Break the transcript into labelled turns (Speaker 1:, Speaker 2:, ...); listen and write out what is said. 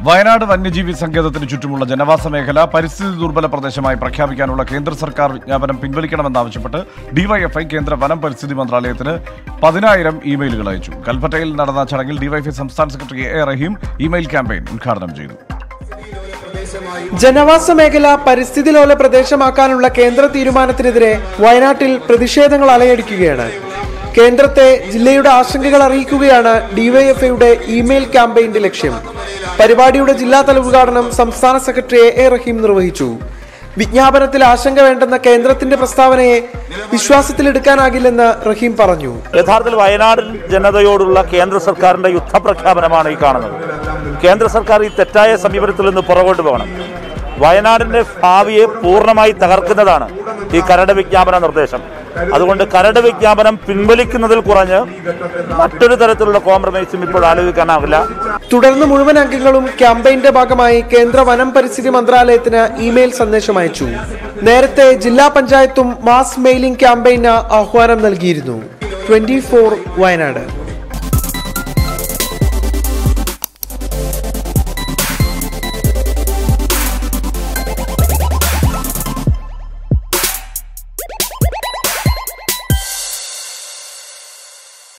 Speaker 1: വയനാട് വന്യജീവി സങ്കേതത്തിന് ചുറ്റുമുള്ള ജനവാസ മേഖല പരിസ്ഥിതി ദുർബല പ്രദേശമായി പ്രഖ്യാപിക്കാനുള്ള കേന്ദ്ര സർക്കാർ വിജ്ഞാപനം പിൻവലിക്കണമെന്നാവശ്യപ്പെട്ട് ഡിവൈഎഫ്ഐ കേന്ദ്ര വനം പരിസ്ഥിതി മന്ത്രാലയത്തിന് പതിനായിരം ഇമെയിലുകൾ അയച്ചു കൽപ്പറ്റയിൽ നടന്ന ചടങ്ങിൽ ഡിവൈഎഫ്ഐ സംസ്ഥാന secretary A Rahim email campaign ഉദ്ഘാടനം ചെയ്തു
Speaker 2: ജനവാസ മേഖല പരിസ്ഥിതി ലോല പ്രദേശമാക്കാനുള്ള കേന്ദ്ര തീരുമാനത്തിനെതിരെ വയനാട്ടിൽ പ്രതിഷേധങ്ങൾ അലയടിക്കുകയാണ് കേന്ദ്രത്തെ ജില്ലയുടെ ആശങ്കകൾ അറിയിക്കുകയാണ് ഡിവൈഎഫ്ഐയുടെ ഇമെയിൽ ക്യാമ്പയിന്റെ ലക്ഷ്യം പരിപാടിയുടെ ജില്ലാതല ഉദ്ഘാടനം സംസ്ഥാന സെക്രട്ടറി എ എ റഹീം നിർവഹിച്ചു വിജ്ഞാപനത്തിൽ ആശങ്ക വേണ്ടെന്ന കേന്ദ്രത്തിന്റെ പ്രസ്താവനയെ വിശ്വാസത്തിലെടുക്കാനാകില്ലെന്ന് റഹീം പറഞ്ഞു
Speaker 3: യഥാർത്ഥത്തിൽ വയനാട് ജനതയോടുള്ള കേന്ദ്ര സർക്കാരിന്റെ യുദ്ധപ്രഖ്യാപനമാണ് ഈ കാണുന്നത് കേന്ദ്ര സർക്കാർ ഈ തെറ്റായ സമീപനത്തിൽ നിന്ന് പുറകോട്ട് പോകണം വയനാടിന്റെ ഭാവിയെ പൂർണ്ണമായി തകർക്കുന്നതാണ് ഈ കരട് വിജ്ഞാപന നിർദ്ദേശം അതുകൊണ്ട് കരട് വിജ്ഞാപനം പിൻവലിക്കുന്നതിൽ കുറഞ്ഞ് മറ്റൊരു തരത്തിലുള്ള കോംപ്രമൈസും ഇപ്പോൾ ആലോചിക്കാനാവില്ല
Speaker 2: തുടർന്ന് മുഴുവൻ അംഗങ്ങളും ക്യാമ്പയിന്റെ ഭാഗമായി കേന്ദ്ര വനം പരിസ്ഥിതി മന്ത്രാലയത്തിന് ഇമെയിൽ സന്ദേശം അയച്ചു നേരത്തെ ജില്ലാ പഞ്ചായത്തും മാസ് മെയിലിംഗ് ക്യാമ്പയിന് ആഹ്വാനം നൽകിയിരുന്നു ട്വന്റി വയനാട്